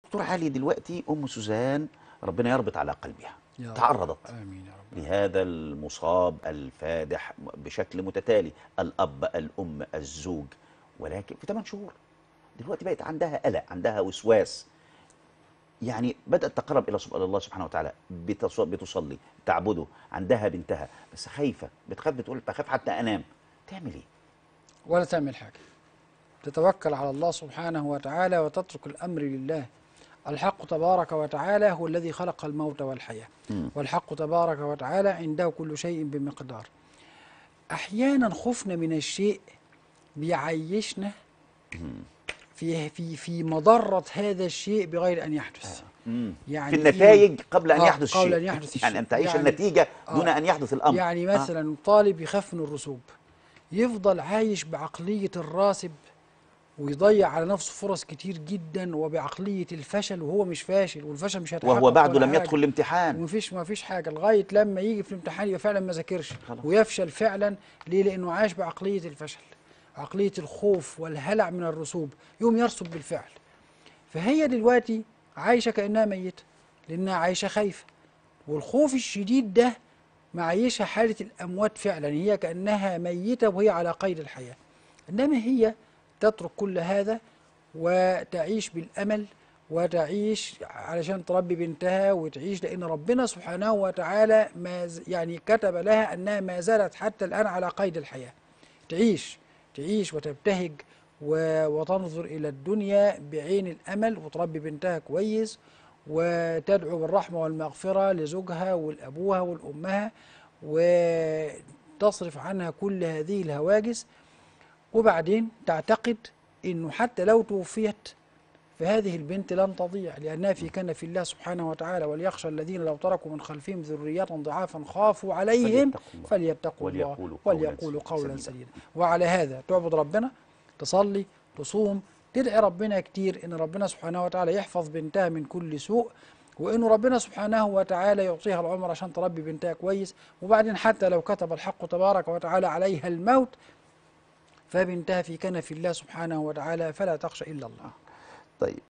دكتور علي دلوقتي ام سوزان ربنا يربط على قلبها يا رب. تعرضت امين يا رب لهذا المصاب الفادح بشكل متتالي الاب الام الزوج ولكن في 8 شهور دلوقتي بقت عندها قلق عندها وسواس يعني بدات تقرب الى سبحان الله سبحانه وتعالى بتص- بتصلي تعبده عندها بنتها بس خايفه بتخاف بتقول بخاف حتى انام تعمل ايه ولا تعمل حاجة تتوكل على الله سبحانه وتعالى وتترك الأمر لله الحق تبارك وتعالى هو الذي خلق الموت والحياة مم. والحق تبارك وتعالى عنده كل شيء بمقدار أحيانا خوفنا من الشيء بيعيشنا في في في مضرة هذا الشيء بغير أن يحدث مم. يعني في النتائج إيه؟ قبل ان آه، يحدث قبل شيء أن يحدث الشيء. يعني ان تعيش يعني- النتيجه دون آه. ان يحدث الامر يعني آه. مثلا طالب يخاف من الرسوب يفضل عايش بعقلية الراسب ويضيع على نفسه فرص كتير جدا وبعقلية الفشل وهو مش فاشل والفشل مش هيتحقق وهو بعده ولا لم حاجة. يدخل الامتحان ومفيش ما فيش حاجه لغايه لما يجي في الامتحان يبقى فعلا ما ذاكرش خلاص. ويفشل فعلا ليه لانه عاش بعقليه الفشل عقليه الخوف والهلع من الرسوب يوم يرسب بالفعل فهي دلوقتي عايشه كانها ميته لانها عايشه خايفه والخوف الشديد ده معيشها حاله الاموات فعلا هي كانها ميته وهي على قيد الحياه انما هي تترك كل هذا وتعيش بالامل وتعيش علشان تربي بنتها وتعيش لان ربنا سبحانه وتعالى ما ز- يعني كتب لها انها ما زالت حتى الان على قيد الحياه تعيش تعيش وتبتهج و- وتنظر الى الدنيا بعين الامل وتربي بنتها كويس وتدعو بالرحمه والمغفره لزوجها ولابوها ولامها وتصرف عنها كل هذه الهواجس وبعدين تعتقد انه حتى لو توفيت فهذه البنت لن تضيع لانها في كنف الله سبحانه وتعالى وليخشى الذين لو تركوا من خلفهم ذرية ضعافا خافوا عليهم فليتقوا الله. فليتقوا الله وليقولوا قولاً وليقولوا قولا سديدا. سديدا وعلى هذا تعبد ربنا تصلي تصوم تدعي ربنا كتير ان ربنا سبحانه وتعالى يحفظ بنتها من كل سوء وانه ربنا سبحانه وتعالى يعطيها العمر عشان تربي بنتها كويس وبعدين حتى لو كتب الحق تبارك وتعالى عليها الموت فبنتها في كنف الله سبحانه وتعالى فلا تخشى الا الله طيب